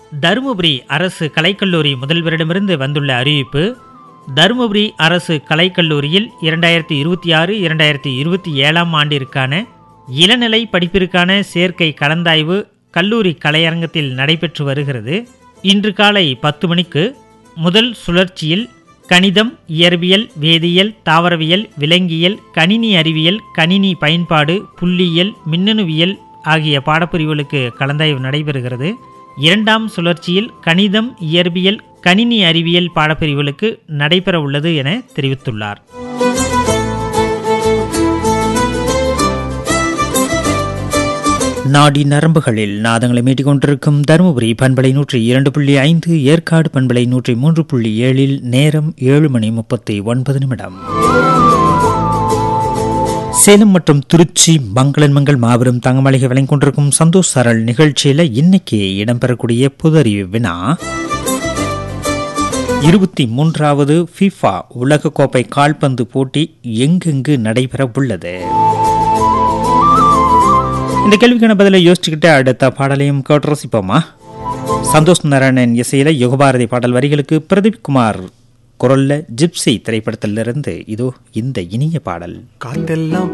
தருமபுரி அரசு கலைக்கல்லூரி முதல்வரிடமிருந்து வந்துள்ள அறிவிப்பு தருமபுரி அரசு கலைக்கல்லூரியில் இரண்டாயிரத்தி இருபத்தி ஆறு இரண்டாயிரத்தி இருபத்தி ஏழாம் ஆண்டிற்கான இளநிலை படிப்பிற்கான சேர்க்கை கலந்தாய்வு கல்லூரி கலையரங்கத்தில் நடைபெற்று வருகிறது இன்று காலை பத்து மணிக்கு முதல் சுழற்சியில் கணிதம் இயற்பியல் வேதியியல் தாவரவியல் விலங்கியல் கணினி அறிவியல் கணினி பயன்பாடு புள்ளியியல் மின்னணுவியல் ஆகிய பாடப்பிரிவுகளுக்கு கலந்தாய்வு நடைபெறுகிறது இரண்டாம் சுழற்சியில் கணிதம் இயற்பியல் கணினி அறிவியல் பாடப்பிரிவுகளுக்கு நடைபெற உள்ளது என தெரிவித்துள்ளார் நாடி நரம்புகளில் நாதங்களை மீட்டிக் கொண்டிருக்கும் தருமபுரி பண்பலை நூற்றி இரண்டு புள்ளி ஐந்து ஏற்காடு பண்பலை நூற்றி மூன்று புள்ளி ஏழில் நேரம் ஏழு மணி முப்பத்தி ஒன்பது நிமிடம் சேலம் மற்றும் திருச்சி மங்களன்மங்கள் மாபெரும் தங்கமளிகை வழங்கிக் கொண்டிருக்கும் சந்தோஷ் சரள் நிகழ்ச்சியில் இன்னைக்கு இடம்பெறக்கூடிய புதறிவு வினா இருபத்தி மூன்றாவது ஃபிஃபா உலகக்கோப்பை கால்பந்து போட்டி எங்கெங்கு நடைபெற உள்ளது இந்த கேள்விக்கான பதிலை யோசிச்சுக்கிட்டு அடுத்த பாடலையும் கேட்டு ரசிப்போமா சந்தோஷ் நாராயணன் இசையில யுகபாரதி பாடல் வரிகளுக்கு பிரதீப் குமார் குரல்ல ஜிப்சி திரைப்படத்திலிருந்து இதோ இந்த இனிய பாடல் காத்தெல்லாம்